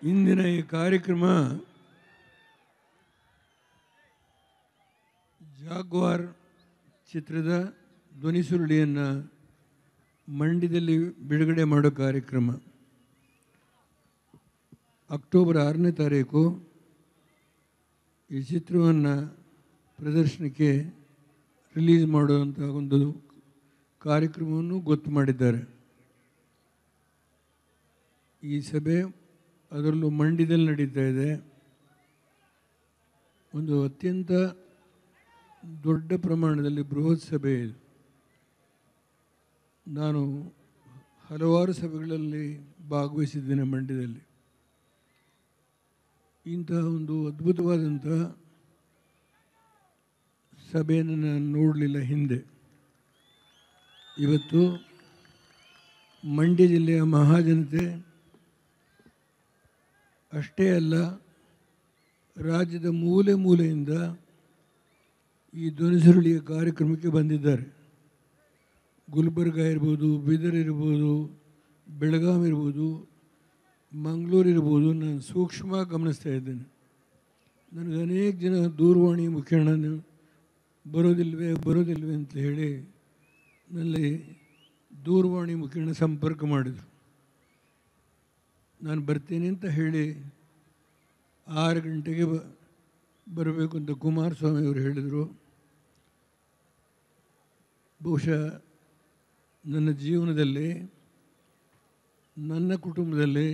ಇಂದಿನ ಈ ಕಾರ್ಯಕ್ರಮ ಜಾಗ್ವಾರ್ ಚಿತ್ರದ ಧ್ವನಿಸುರುಳಿಯನ್ನು ಮಂಡ್ಯದಲ್ಲಿ ಬಿಡುಗಡೆ ಮಾಡೋ ಕಾರ್ಯಕ್ರಮ ಅಕ್ಟೋಬರ್ ಆರನೇ ತಾರೀಕು ಈ ಚಿತ್ರವನ್ನು ಪ್ರದರ್ಶನಕ್ಕೆ ರಿಲೀಸ್ ಮಾಡುವಂಥ ಒಂದು ಕಾರ್ಯಕ್ರಮವನ್ನು ಗೊತ್ತು ಮಾಡಿದ್ದಾರೆ ಈ ಸಭೆ ಅದರಲ್ಲೂ ಮಂಡ್ಯದಲ್ಲಿ ನಡೀತಾ ಇದೆ ಒಂದು ಅತ್ಯಂತ ದೊಡ್ಡ ಪ್ರಮಾಣದಲ್ಲಿ ಬೃಹತ್ ಸಭೆ ಇದು ನಾನು ಹಲವಾರು ಸಭೆಗಳಲ್ಲಿ ಭಾಗವಹಿಸಿದ್ದೇನೆ ಮಂಡ್ಯದಲ್ಲಿ ಇಂತಹ ಒಂದು ಅದ್ಭುತವಾದಂಥ ಸಭೆಯನ್ನು ನಾನು ನೋಡಲಿಲ್ಲ ಹಿಂದೆ ಇವತ್ತು ಮಂಡ್ಯ ಜಿಲ್ಲೆಯ ಮಹಾಜನತೆ ಅಷ್ಟೇ ಅಲ್ಲ ರಾಜ್ಯದ ಮೂಲೆ ಮೂಲೆಯಿಂದ ಈ ಧ್ವನಿಸುರುಳಿಯ ಕಾರ್ಯಕ್ರಮಕ್ಕೆ ಬಂದಿದ್ದಾರೆ ಗುಲ್ಬರ್ಗ ಇರ್ಬೋದು ಬೀದರ್ ಇರ್ಬೋದು ಬೆಳಗಾಂ ಇರ್ಬೋದು ಮಂಗಳೂರು ಇರ್ಬೋದು ನಾನು ಸೂಕ್ಷ್ಮ ಗಮನಿಸ್ತಾ ಇದ್ದೇನೆ ನನಗೆ ಅನೇಕ ಜನ ದೂರವಾಣಿ ಮುಖೇಣ ನೀವು ಬರೋದಿಲ್ವೇ ಬರೋದಿಲ್ವೇ ಅಂತ ಹೇಳಿ ನಲ್ಲಿ ದೂರವಾಣಿ ಮುಖೇಣ ಸಂಪರ್ಕ ಮಾಡಿದರು ನಾನು ಬರ್ತೀನಿ ಅಂತ ಹೇಳಿ ಆರು ಗಂಟೆಗೆ ಬ ಬರಬೇಕು ಅಂತ ಕುಮಾರಸ್ವಾಮಿ ಅವರು ಹೇಳಿದರು ಬಹುಶಃ ನನ್ನ ಜೀವನದಲ್ಲಿ ನನ್ನ ಕುಟುಂಬದಲ್ಲಿ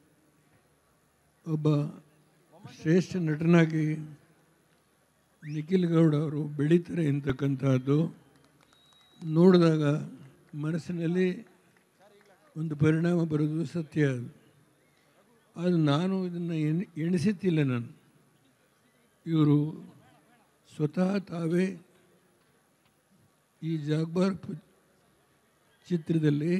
ಒಬ್ಬ ಶ್ರೇಷ್ಠ ನಟನಾಗಿ ನಿಖಿಲ್ ಗೌಡ ಅವರು ಬೆಳೀತಾರೆ ಅಂತಕ್ಕಂಥದ್ದು ನೋಡಿದಾಗ ಮನಸ್ಸಿನಲ್ಲಿ ಒಂದು ಪರಿಣಾಮ ಬರೋದು ಸತ್ಯ ಅದು ಅದು ನಾನು ಇದನ್ನು ಎಣಿ ಎಣಿಸುತ್ತಿಲ್ಲ ನಾನು ಇವರು ಸ್ವತಃ ತಾವೇ ಈ ಜಾಗ್ಬಾರ್ ಪು- ಚಿತ್ರದಲ್ಲಿ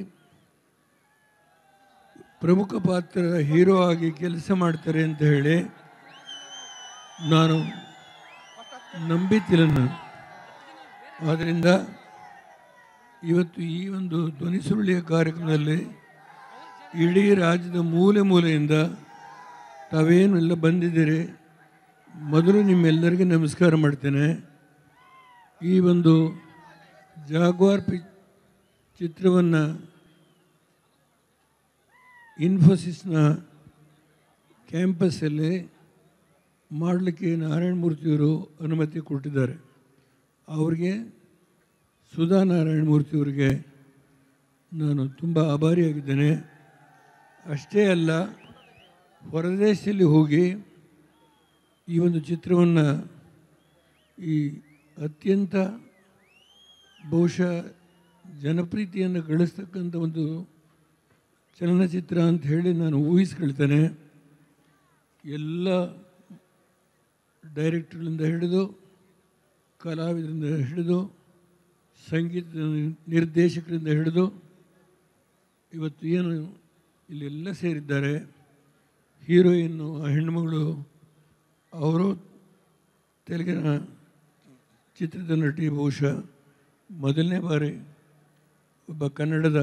ಪ್ರಮುಖ ಪಾತ್ರದ ಹೀರೋ ಆಗಿ ಕೆಲಸ ಮಾಡ್ತಾರೆ ಅಂತ ಹೇಳಿ ನಾನು ನಂಬಿತಿಲ್ಲ ನಾನು ಆದ್ದರಿಂದ ಇವತ್ತು ಈ ಒಂದು ಧ್ವನಿಸುರುಳಿಯ ಕಾರ್ಯಕ್ರಮದಲ್ಲಿ ಇಡೀ ರಾಜ್ಯದ ಮೂಲೆ ಮೂಲೆಯಿಂದ ತಾವೇನೆಲ್ಲ ಬಂದಿದ್ದೀರಿ ಮೊದಲು ನಿಮ್ಮೆಲ್ಲರಿಗೆ ನಮಸ್ಕಾರ ಮಾಡ್ತೇನೆ ಈ ಒಂದು ಜಾಗ್ವಾರ್ ಪಿ ಚಿತ್ರವನ್ನು ಇನ್ಫೋಸಿಸ್ನ ಕ್ಯಾಂಪಸ್ಸಲ್ಲಿ ಮಾಡಲಿಕ್ಕೆ ನಾರಾಯಣ ಮೂರ್ತಿಯವರು ಅನುಮತಿ ಕೊಟ್ಟಿದ್ದಾರೆ ಅವ್ರಿಗೆ ಸುಧಾ ನಾರಾಯಣ ಮೂರ್ತಿಯವರಿಗೆ ನಾನು ತುಂಬ ಆಭಾರಿಯಾಗಿದ್ದೇನೆ ಅಷ್ಟೇ ಅಲ್ಲ ಹೊರದೇಶದಲ್ಲಿ ಹೋಗಿ ಈ ಒಂದು ಚಿತ್ರವನ್ನು ಈ ಅತ್ಯಂತ ಬಹುಶಃ ಜನಪ್ರೀತಿಯನ್ನು ಗಳಿಸ್ತಕ್ಕಂಥ ಒಂದು ಚಲನಚಿತ್ರ ಅಂತ ಹೇಳಿ ನಾನು ಊಹಿಸ್ಕೊಳ್ತೇನೆ ಎಲ್ಲ ಡೈರೆಕ್ಟರ್ಗಳಿಂದ ಹಿಡಿದು ಕಲಾವಿದರಿಂದ ಹಿಡಿದು ಸಂಗೀತ ನಿರ್ದೇಶಕರಿಂದ ಹಿಡಿದು ಇವತ್ತು ಏನು ಇಲ್ಲೆಲ್ಲ ಸೇರಿದ್ದಾರೆ ಹೀರೋಯಿನ್ನು ಆ ಹೆಣ್ಣುಮಗಳು ಅವರು ತೆಲುಗಿನ ಚಿತ್ರದ ನಟಿ ಬಹುಶಃ ಮೊದಲನೇ ಬಾರಿ ಒಬ್ಬ ಕನ್ನಡದ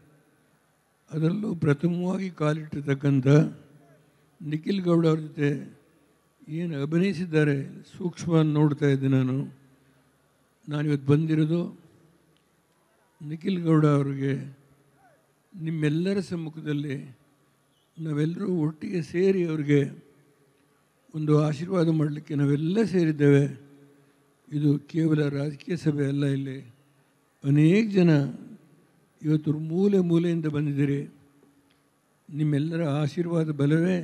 ಅದರಲ್ಲೂ ಪ್ರಥಮವಾಗಿ ಕಾಲಿಟ್ಟಿರ್ತಕ್ಕಂಥ ನಿಖಿಲ್ ಗೌಡ ಅವ್ರ ಜೊತೆ ಏನು ಅಭಿನಯಿಸಿದ್ದಾರೆ ಸೂಕ್ಷ್ಮ ನೋಡ್ತಾ ಇದ್ದೆ ನಾನು ನಾನಿವತ್ತು ಬಂದಿರೋದು ನಿಖಿಲ್ ಗೌಡ ಅವರಿಗೆ ನಿಮ್ಮೆಲ್ಲರ ಸಮ್ಮುಖದಲ್ಲಿ ನಾವೆಲ್ಲರೂ ಒಟ್ಟಿಗೆ ಸೇರಿ ಅವರಿಗೆ ಒಂದು ಆಶೀರ್ವಾದ ಮಾಡಲಿಕ್ಕೆ ನಾವೆಲ್ಲ ಸೇರಿದ್ದೇವೆ ಇದು ಕೇವಲ ರಾಜಕೀಯ ಸಭೆ ಅಲ್ಲ ಇಲ್ಲಿ ಅನೇಕ ಜನ ಇವತ್ತು ಮೂಲೆ ಮೂಲೆಯಿಂದ ಬಂದಿದ್ದೀರಿ ನಿಮ್ಮೆಲ್ಲರ ಆಶೀರ್ವಾದ ಬಲವೇ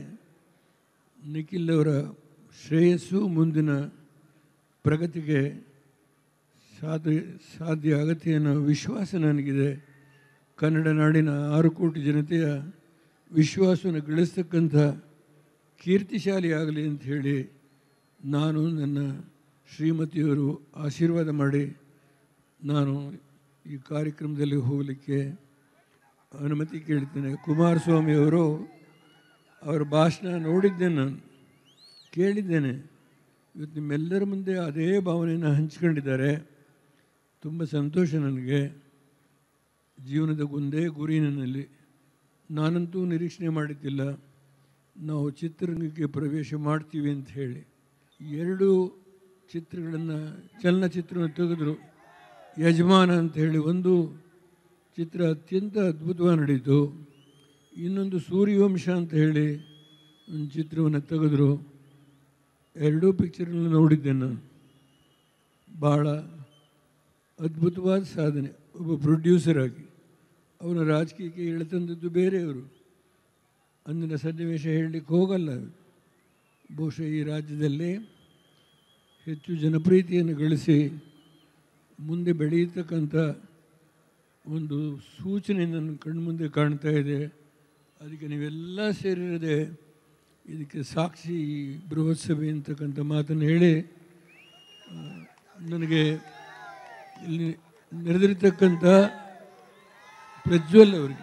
ನಿಖಿಲ್ ಅವರ ಶ್ರೇಯಸ್ಸು ಮುಂದಿನ ಪ್ರಗತಿಗೆ ಸಾಧ್ಯ ಸಾಧ್ಯ ಆಗುತ್ತೆ ಅನ್ನೋ ವಿಶ್ವಾಸ ನನಗಿದೆ ಕನ್ನಡ ನಾಡಿನ ಆರು ಕೋಟಿ ಜನತೆಯ ವಿಶ್ವಾಸವನ್ನು ಗಳಿಸ್ತಕ್ಕಂಥ ಕೀರ್ತಿಶಾಲಿ ಆಗಲಿ ಅಂತ ಹೇಳಿ ನಾನು ನನ್ನ ಶ್ರೀಮತಿಯವರು ಆಶೀರ್ವಾದ ಮಾಡಿ ನಾನು ಈ ಕಾರ್ಯಕ್ರಮದಲ್ಲಿ ಹೋಗಲಿಕ್ಕೆ ಅನುಮತಿ ಕೇಳ್ತೇನೆ ಕುಮಾರಸ್ವಾಮಿ ಅವರು ಅವರ ಭಾಷಣ ನೋಡಿದ್ದೇನೆ ನಾನು ಕೇಳಿದ್ದೇನೆ ಇವತ್ತು ನಿಮ್ಮೆಲ್ಲರ ಮುಂದೆ ಅದೇ ಭಾವನೆಯನ್ನು ಹಂಚ್ಕೊಂಡಿದ್ದಾರೆ ತುಂಬ ಸಂತೋಷ ನನಗೆ ಜೀವನದ ಒಂದೇ ಗುರಿ ನನ್ನಲ್ಲಿ ನಾನಂತೂ ನಿರೀಕ್ಷಣೆ ಮಾಡಿದ್ದಿಲ್ಲ ನಾವು ಚಿತ್ರರಂಗಕ್ಕೆ ಪ್ರವೇಶ ಮಾಡ್ತೀವಿ ಅಂತ ಹೇಳಿ ಎರಡು ಚಿತ್ರಗಳನ್ನು ಚಲನಚಿತ್ರವನ್ನು ತೆಗೆದ್ರು ಯಜಮಾನ ಅಂತ ಹೇಳಿ ಒಂದು ಚಿತ್ರ ಅತ್ಯಂತ ಅದ್ಭುತವಾಗಿ ನಡೀತು ಇನ್ನೊಂದು ಸೂರ್ಯವಂಶ ಅಂತ ಹೇಳಿ ಒಂದು ಚಿತ್ರವನ್ನು ತೆಗೆದ್ರು ಎರಡೂ ಪಿಕ್ಚರ್ಗಳನ್ನ ನೋಡಿದ್ದೆ ನಾನು ಭಾಳ ಅದ್ಭುತವಾದ ಸಾಧನೆ ಒಬ್ಬ ಪ್ರೊಡ್ಯೂಸರ್ ಆಗಿ ಅವನ ರಾಜಕೀಯಕ್ಕೆ ಇಳತಂದದ್ದು ಬೇರೆಯವರು ಅಂದಿನ ಸನ್ನಿವೇಶ ಹೇಳಲಿಕ್ಕೆ ಹೋಗಲ್ಲ ಬಹುಶಃ ಈ ರಾಜ್ಯದಲ್ಲಿ ಹೆಚ್ಚು ಜನಪ್ರಿಯತೆಯನ್ನು ಗಳಿಸಿ ಮುಂದೆ ಬೆಳೆಯತಕ್ಕಂಥ ಒಂದು ಸೂಚನೆ ನನ್ನ ಕಣ್ಮುಂದೆ ಕಾಣ್ತಾ ಇದೆ ಅದಕ್ಕೆ ನೀವೆಲ್ಲ ಸೇರಿರದೆ ಇದಕ್ಕೆ ಸಾಕ್ಷಿ ಈ ಬೃಹತ್ ಸಭೆ ಅಂತಕ್ಕಂಥ ಮಾತನ್ನು ಹೇಳಿ ಆ, ನನಗೆ ಇಲ್ಲಿ ನೆರೆದಿರ್ತಕ್ಕಂಥ ಪ್ರಜ್ವಲ್ ಅವರಿಗೆ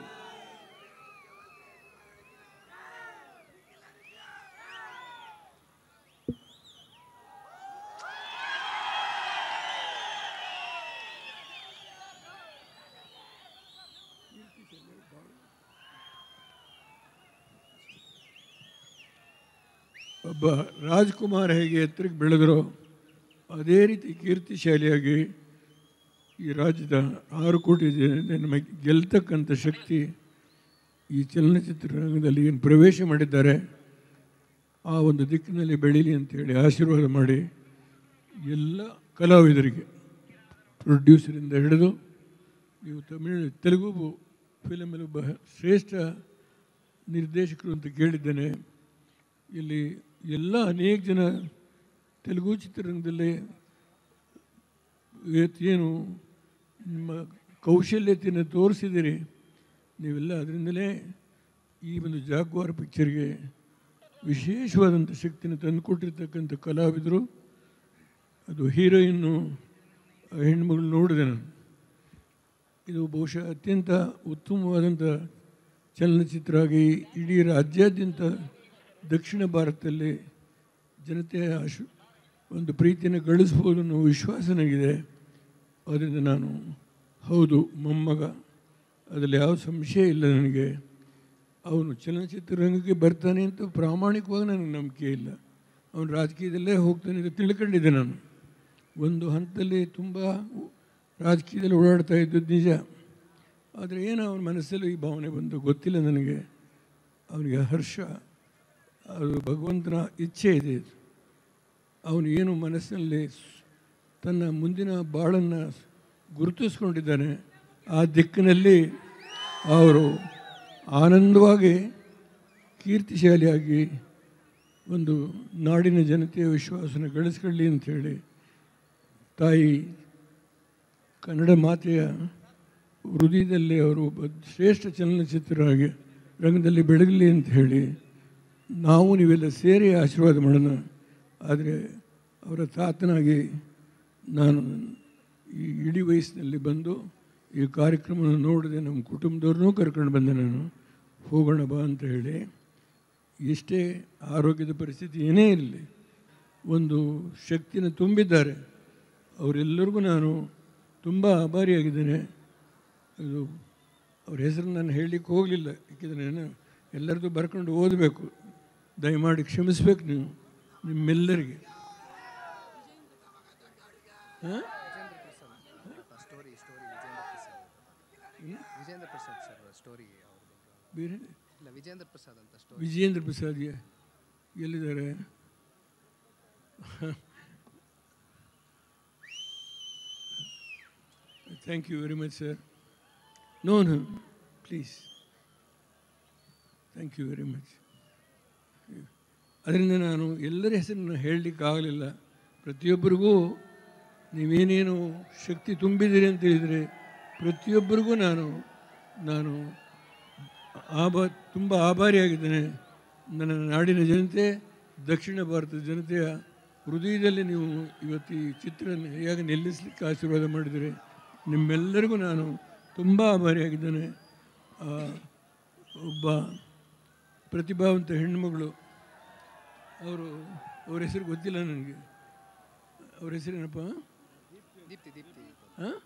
ಒಬ್ಬ ರಾಜ್ಕುಮಾರ್ ಹೇಗೆ ಎತ್ತರಕ್ಕೆ ಬೆಳೆದರೋ ಅದೇ ರೀತಿ ಕೀರ್ತಿಶಾಲಿಯಾಗಿ ಈ ರಾಜ್ಯದ ಆರು ಕೋಟಿ ಜನ ಗೆಲ್ತಕ್ಕಂಥ ಶಕ್ತಿ ಈ ಚಲನಚಿತ್ರರಂಗದಲ್ಲಿ ಏನು ಪ್ರವೇಶ ಮಾಡಿದ್ದಾರೆ ಆ ಒಂದು ದಿಕ್ಕಿನಲ್ಲಿ ಬೆಳೀಲಿ ಅಂತೇಳಿ ಆಶೀರ್ವಾದ ಮಾಡಿ ಎಲ್ಲ ಕಲಾವಿದರಿಗೆ ಪ್ರೊಡ್ಯೂಸರಿಂದ ಹಿಡಿದು ನೀವು ತಮಿಳು ತೆಲುಗು ಫಿಲಮಲ್ಲಿ ಒಬ್ಬ ಶ್ರೇಷ್ಠ ನಿರ್ದೇಶಕರು ಅಂತ ಕೇಳಿದ್ದೇನೆ ಇಲ್ಲಿ ಎಲ್ಲ ಅನೇಕ ಜನ ತೆಲುಗು ಚಿತ್ರರಂಗದಲ್ಲಿ ಇವತ್ತು ಏನು ನಿಮ್ಮ ಕೌಶಲ್ಯತೆಯನ್ನು ತೋರಿಸಿದಿರಿ ನೀವೆಲ್ಲ ಅದರಿಂದಲೇ ಈ ಒಂದು ಜಾಗ್ವಾರ್ ಪಿಕ್ಚರ್ಗೆ ವಿಶೇಷವಾದಂಥ ಶಕ್ತಿನ ತಂದುಕೊಟ್ಟಿರ್ತಕ್ಕಂಥ ಕಲಾವಿದರು ಅದು ಹೀರೋಯಿನ್ನು ಆ ಹೆಣ್ಮಗಳು ನೋಡಿದೆ ನಾನು ಇದು ಬಹುಶಃ ಅತ್ಯಂತ ಉತ್ತಮವಾದಂಥ ಚಲನಚಿತ್ರ ಆಗಿ ಇಡೀ ರಾಜ್ಯಾದ್ಯಂತ ದಕ್ಷಿಣ ಭಾರತದಲ್ಲಿ ಜನತೆಯ ಆಶು ಒಂದು ಪ್ರೀತಿಯನ್ನು ಗಳಿಸ್ಬೋದು ಅನ್ನೋ ವಿಶ್ವಾಸ ನನಗಿದೆ ಅದರಿಂದ ನಾನು ಹೌದು ಮೊಮ್ಮಗ ಅದರಲ್ಲಿ ಯಾವ ಸಂಶಯ ಇಲ್ಲ ನನಗೆ ಅವನು ಚಲನಚಿತ್ರರಂಗಕ್ಕೆ ಬರ್ತಾನೆ ಅಂತ ಪ್ರಾಮಾಣಿಕವಾಗಿ ನನಗೆ ನಂಬಿಕೆ ಇಲ್ಲ ಅವನು ರಾಜಕೀಯದಲ್ಲೇ ಹೋಗ್ತಾನೆ ಅಂತ ತಿಳ್ಕೊಂಡಿದ್ದೆ ನಾನು ಒಂದು ಹಂತದಲ್ಲಿ ತುಂಬ ರಾಜಕೀಯದಲ್ಲಿ ಓಡಾಡ್ತಾ ಇದ್ದದ್ದು ನಿಜ ಆದರೆ ಏನೋ ಅವನ ಮನಸ್ಸಲ್ಲೂ ಈ ಭಾವನೆ ಬಂದು ಗೊತ್ತಿಲ್ಲ ನನಗೆ ಅವನಿಗೆ ಹರ್ಷ ಅದು ಭಗವಂತನ ಇಚ್ಛೆ ಇದೆ ಇದು ಅವನು ಏನು ಮನಸ್ಸಿನಲ್ಲಿ ಸ್- ತನ್ನ ಮುಂದಿನ ಬಾಳನ್ನು ಗುರುತಿಸ್ಕೊಂಡಿದ್ದಾನೆ ಆ ದಿಕ್ಕಿನಲ್ಲಿ ಅವರು ಆನಂದವಾಗಿ ಕೀರ್ತಿಶಾಲಿಯಾಗಿ ಒಂದು ನಾಡಿನ ಜನತೆಯ ವಿಶ್ವಾಸನ ಗಳಿಸ್ಕೊಳ್ಳಿ ಅಂಥೇಳಿ ತಾಯಿ ಕನ್ನಡ ಮಾತೆಯ ಹೃದಯದಲ್ಲಿ ಅವರು ಒಬ್ಬ ಶ್ರೇಷ್ಠ ಚಲನಚಿತ್ರರಾಗಿ ರಂಗದಲ್ಲಿ ಬೆಳಗಲಿ ಅಂತ ಹೇಳಿ ನಾವು ನೀವೆಲ್ಲ ಸೇರಿ ಆಶೀರ್ವಾದ ಮಾಡೋಣ ಆದರೆ ಅವರ ತಾತನಾಗಿ ನಾನು ಈ ಇಡೀ ವಯಸ್ಸಿನಲ್ಲಿ ಬಂದು ಈ ಕಾರ್ಯಕ್ರಮವನ್ನು ನೋಡಿದೆ ನಮ್ಮ ಕುಟುಂಬದವ್ರನ್ನೂ ಕರ್ಕೊಂಡು ಬಂದೆ ನಾನು ಹೋಗೋಣ ಬಾ ಅಂತ ಹೇಳಿ ಎಷ್ಟೇ ಆರೋಗ್ಯದ ಪರಿಸ್ಥಿತಿ ಏನೇ ಇರಲಿ ಒಂದು ಶಕ್ತಿನ ತುಂಬಿದ್ದಾರೆ ಅವರೆಲ್ಲರಿಗೂ ನಾನು ತುಂಬ ಆಭಾರಿಯಾಗಿದ್ದೇನೆ ಅದು ಅವ್ರ ಹೆಸರು ನಾನು ಹೇಳಲಿಕ್ಕೆ ಹೋಗಲಿಲ್ಲ ಯಾಕೆಂದರೆ ನಾನು ಎಲ್ಲರದ್ದು ಬರ್ಕೊಂಡು ಓದಬೇಕು ದಯಮಾಡಿ ಕ್ಷಮಿಸ್ಬೇಕು ನೀವು ನಿಮ್ಮೆಲ್ಲರಿಗೆ ಹಾಂ story story Vijayendra Prasad Vijayendra Prasad sir story ಅವ್ರದ್ದು ಬೇರೆ ಇಲ್ಲ ವಿಜೇಂದ್ರ ಪ್ರಸಾದ್ ಅಂತ ಸ್ಟೋರಿ ವಿಜೇಂದ್ರ ಪ್ರಸಾದ್ ಯ- ಎಲ್ಲಿದ್ದಾರೆ thank you very much sir no no please thank you very much ಅದರಿಂದ ನಾನು ಎಲ್ಲರ ಹೆಸರನ್ನು ಹೇಳಲಿಕ್ಕಾಗಲಿಲ್ಲ ಪ್ರತಿಯೊಬ್ಬರಿಗೂ ನೀವೇನೇನು ಶಕ್ತಿ ತುಂಬಿದ್ದೀರಿ ಅಂತ ಹೇಳಿದರೆ ಪ್ರತಿಯೊಬ್ಬರಿಗೂ ನಾನು ನಾನು ಆಭಾ ತುಂಬ ಆಭಾರಿಯಾಗಿದ್ದೇನೆ ನನ್ನ ನಾಡಿನ ಜನತೆ ದಕ್ಷಿಣ ಭಾರತದ ಜನತೆಯ ಹೃದಯದಲ್ಲಿ ನೀವು ಇವತ್ತು ಈ ಚಿತ್ರ ಹೇಗೆ ನಿಲ್ಲಿಸಲಿಕ್ಕೆ ಆಶೀರ್ವಾದ ಮಾಡಿದರೆ ನಿಮ್ಮೆಲ್ಲರಿಗೂ ನಾನು ತುಂಬ ಆಭಾರಿಯಾಗಿದ್ದೇನೆ ಆ, ಒಬ್ಬ ಪ್ರತಿಭಾವಂತ ಹೆಣ್ಣುಮಗಳು ಅವರು ಅವ್ರ ಹೆಸರು ಗೊತ್ತಿಲ್ಲ ನನಗೆ ಅವ್ರ ಹೆಸರೇನಪ್ಪ ದೀಪ್ತಿ ದೀಪ್ತಿ ಹಾಂ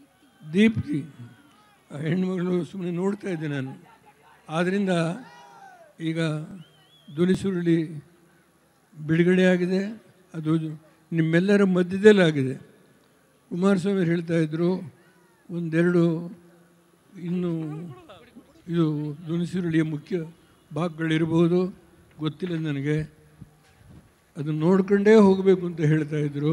ದೀಪ್ತಿ ಆ ಹೆಣ್ಮಗಳು ಸುಮ್ಮನೆ ನೋಡ್ತಾ ಇದ್ದೆ ನಾನು ಆದ್ದರಿಂದ ಈಗ ಧ್ವನಿಸುರುಳಿ ಬಿಡುಗಡೆಯಾಗಿದೆ ಅದು ನಿಮ್ಮೆಲ್ಲರ ಮಧ್ಯದಲ್ಲಿ ಆಗಿದೆ ಕುಮಾರಸ್ವಾಮಿ ಹೇಳ್ತಾ ಇದ್ದರು ಒಂದೆರಡು ಇನ್ನು ಇದು ಧ್ವನಿಸುರುಳಿಯ ಮುಖ್ಯ ಭಾಗಗಳಿರ್ಬೋದು ಗೊತ್ತಿಲ್ಲ ನನಗೆ ಅದನ್ನು ನೋಡ್ಕೊಂಡೇ ಹೋಗಬೇಕು ಅಂತ ಹೇಳ್ತಾ ಇದ್ದರು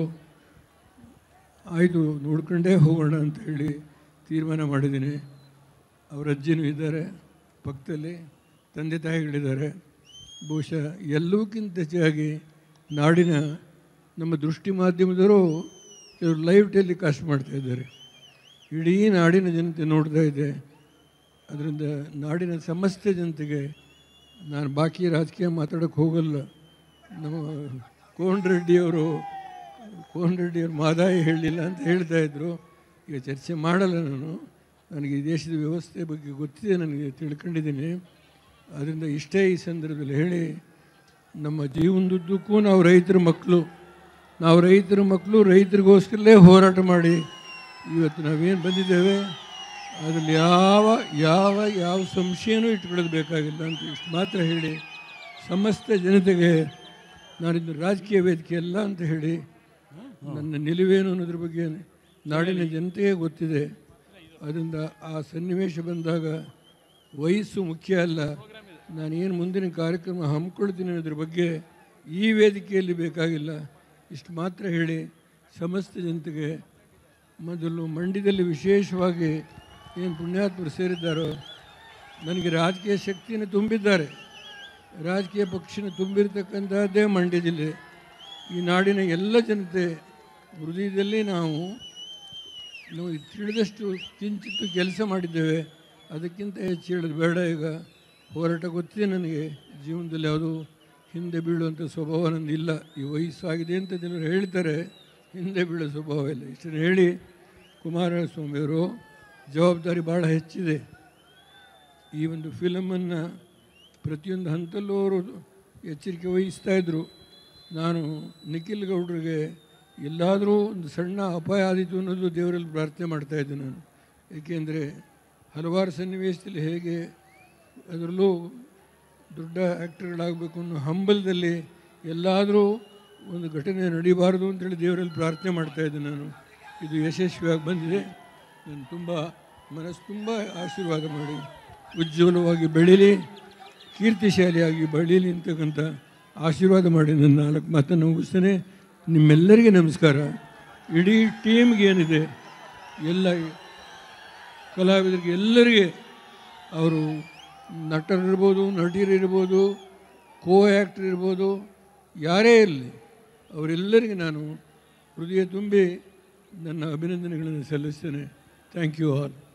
ಆಯಿತು ನೋಡ್ಕೊಂಡೇ ಹೋಗೋಣ ಅಂತ ಹೇಳಿ ತೀರ್ಮಾನ ಮಾಡಿದ್ದೀನಿ ಅವರ ಅಜ್ಜಿನೂ ಇದ್ದಾರೆ ಪಕ್ಕದಲ್ಲಿ ತಂದೆ ತಾಯಿಗಳಿದ್ದಾರೆ ಬಹುಶಃ ಎಲ್ಲವಕ್ಕಿಂತ ಹೆಚ್ಚಾಗಿ ನಾಡಿನ ನಮ್ಮ ದೃಷ್ಟಿ ಮಾಧ್ಯಮದವರು ಇವರು ಲೈವ್ ಟೆಲಿಕಾಸ್ಟ್ ಮಾಡ್ತಾ ಇದ್ದಾರೆ ಇಡೀ ನಾಡಿನ ಜನತೆ ನೋಡ್ತಾ ಇದೆ ಅದರಿಂದ ನಾಡಿನ ಸಮಸ್ತ ಜನತೆಗೆ ನಾನು ಬಾಕಿ ರಾಜಕೀಯ ಮಾತಾಡೋಕ್ಕೆ ಹೋಗಲ್ಲ ನಮ್ಮ ಕೋನ್ ರೆಡ್ಡಿಯವರು ಕೋನ್ ರೆಡ್ಡಿಯವರು ಮಾದಾಯ ಹೇಳಲಿಲ್ಲ ಅಂತ ಹೇಳ್ತಾ ಇದ್ದರು ಈಗ ಚರ್ಚೆ ಮಾಡಲ್ಲ ನಾನು ನನಗೆ ಈ ದೇಶದ ವ್ಯವಸ್ಥೆ ಬಗ್ಗೆ ಗೊತ್ತಿದೆ ನನಗೆ ತಿಳ್ಕೊಂಡಿದ್ದೀನಿ ಅದರಿಂದ ಇಷ್ಟೇ ಈ ಸಂದರ್ಭದಲ್ಲಿ ಹೇಳಿ ನಮ್ಮ ಜೀವನದುದ್ದಕ್ಕೂ ನಾವು ರೈತರ ಮಕ್ಕಳು ನಾವು ರೈತರ ಮಕ್ಕಳು ರೈತರಿಗೋಸ್ಕರಲೇ ಹೋರಾಟ ಮಾಡಿ ಇವತ್ತು ನಾವೇನು ಬಂದಿದ್ದೇವೆ ಅದರಲ್ಲಿ ಯಾವ ಯಾವ ಯಾವ ಸಂಶಯನೂ ಇಟ್ಕೊಳ್ಳೋದು ಬೇಕಾಗಿಲ್ಲ ಅಂತ ಇಷ್ಟು ಮಾತ್ರ ಹೇಳಿ ಸಮಸ್ತ ಜನತೆಗೆ ನಾನಿಂದು ರಾಜಕೀಯ ವೇದಿಕೆ ಅಲ್ಲ ಅಂತ ಹೇಳಿ ನನ್ನ ನಿಲುವೇನು ಅನ್ನೋದ್ರ ಬಗ್ಗೆ ನಾಡಿನ ಜನತೆಗೆ ಗೊತ್ತಿದೆ ಅದರಿಂದ ಆ ಸನ್ನಿವೇಶ ಬಂದಾಗ ವಯಸ್ಸು ಮುಖ್ಯ ಅಲ್ಲ ನಾನೇನು ಮುಂದಿನ ಕಾರ್ಯಕ್ರಮ ಹಮ್ಮಿಕೊಳ್ತೀನಿ ಅನ್ನೋದ್ರ ಬಗ್ಗೆ ಈ ವೇದಿಕೆಯಲ್ಲಿ ಬೇಕಾಗಿಲ್ಲ ಇಷ್ಟು ಮಾತ್ರ ಹೇಳಿ ಸಮಸ್ತ ಜನತೆಗೆ ಮೊದಲು ಮಂಡ್ಯದಲ್ಲಿ ವಿಶೇಷವಾಗಿ ಏನು ಪುಣ್ಯಾತ್ಮರು ಸೇರಿದ್ದಾರೋ ನನಗೆ ರಾಜಕೀಯ ಶಕ್ತಿಯನ್ನು ತುಂಬಿದ್ದಾರೆ ರಾಜಕೀಯ ಪಕ್ಷನ ತುಂಬಿರ್ತಕ್ಕಂಥದ್ದೇ ಮಂಡ್ಯ ಜಿಲ್ಲೆ ಈ ನಾಡಿನ ಎಲ್ಲ ಜನತೆ ಹೃದಯದಲ್ಲಿ ನಾವು ನಾವು ತಿಳಿದಷ್ಟು ಕಿಂಚಿತ್ತು ಕೆಲಸ ಮಾಡಿದ್ದೇವೆ ಅದಕ್ಕಿಂತ ಹೆಚ್ಚು ಹೇಳೋದು ಬೇಡ ಈಗ ಹೋರಾಟ ಗೊತ್ತಿದೆ ನನಗೆ ಜೀವನದಲ್ಲಿ ಯಾವುದು ಹಿಂದೆ ಬೀಳುವಂಥ ಸ್ವಭಾವ ನಂದಿಲ್ಲ ಈ ವಯಸ್ಸಾಗಿದೆ ಅಂತ ಜನರು ಹೇಳ್ತಾರೆ ಹಿಂದೆ ಬೀಳೋ ಸ್ವಭಾವ ಇಲ್ಲ ಇಷ್ಟನ್ನು ಹೇಳಿ ಕುಮಾರಸ್ವಾಮಿಯವರು ಜವಾಬ್ದಾರಿ ಭಾಳ ಹೆಚ್ಚಿದೆ ಈ ಒಂದು ಫಿಲಮನ್ನು ಪ್ರತಿಯೊಂದು ಹಂತಲ್ಲೂ ಅವರು ಎಚ್ಚರಿಕೆ ವಹಿಸ್ತಾ ಇದ್ದರು ನಾನು ನಿಖಿಲ್ ಗೌಡ್ರಿಗೆ ಎಲ್ಲಾದರೂ ಒಂದು ಸಣ್ಣ ಅಪಾಯ ಆದೀತು ಅನ್ನೋದು ದೇವರಲ್ಲಿ ಪ್ರಾರ್ಥನೆ ಮಾಡ್ತಾ ಇದ್ದೆ ನಾನು ಏಕೆಂದರೆ ಹಲವಾರು ಸನ್ನಿವೇಶದಲ್ಲಿ ಹೇಗೆ ಅದರಲ್ಲೂ ದೊಡ್ಡ ಆ್ಯಕ್ಟರ್ಗಳಾಗಬೇಕು ಅನ್ನೋ ಹಂಬಲದಲ್ಲಿ ಎಲ್ಲಾದರೂ ಒಂದು ಘಟನೆ ನಡೀಬಾರ್ದು ಅಂತೇಳಿ ದೇವರಲ್ಲಿ ಪ್ರಾರ್ಥನೆ ಮಾಡ್ತಾ ಇದ್ದೆ ನಾನು ಇದು ಯಶಸ್ವಿಯಾಗಿ ಬಂದಿದೆ ನಾನು ತುಂಬ ಮನಸ್ಸು ತುಂಬ ಆಶೀರ್ವಾದ ಮಾಡಿ ಉಜ್ವಲವಾಗಿ ಬೆಳೀಲಿ ಕೀರ್ತಿಶಾಲಿಯಾಗಿ ಬೆಳೀಲಿ ಅಂತಕ್ಕಂಥ ಆಶೀರ್ವಾದ ಮಾಡಿ ನನ್ನ ನಾಲ್ಕು ಮಾತನ್ನು ಮುಗಿಸ್ತೇನೆ ನಿಮ್ಮೆಲ್ಲರಿಗೆ ನಮಸ್ಕಾರ ಇಡೀ ಟೀಮ್ಗೆ ಏನಿದೆ ಎಲ್ಲ ಕಲಾವಿದರಿಗೆ ಎಲ್ಲರಿಗೆ ಅವರು ನಟರಿರ್ಬೋದು ನಟಿಯರಿರ್ಬೋದು ಕೋ ಆ್ಯಕ್ಟರ್ ಇರ್ಬೋದು ಯಾರೇ ಇರಲಿ ಅವರೆಲ್ಲರಿಗೆ ನಾನು ಹೃದಯ ತುಂಬಿ ನನ್ನ ಅಭಿನಂದನೆಗಳನ್ನು ಸಲ್ಲಿಸ್ತೇನೆ ಥ್ಯಾಂಕ್ ಯು ಆಲ್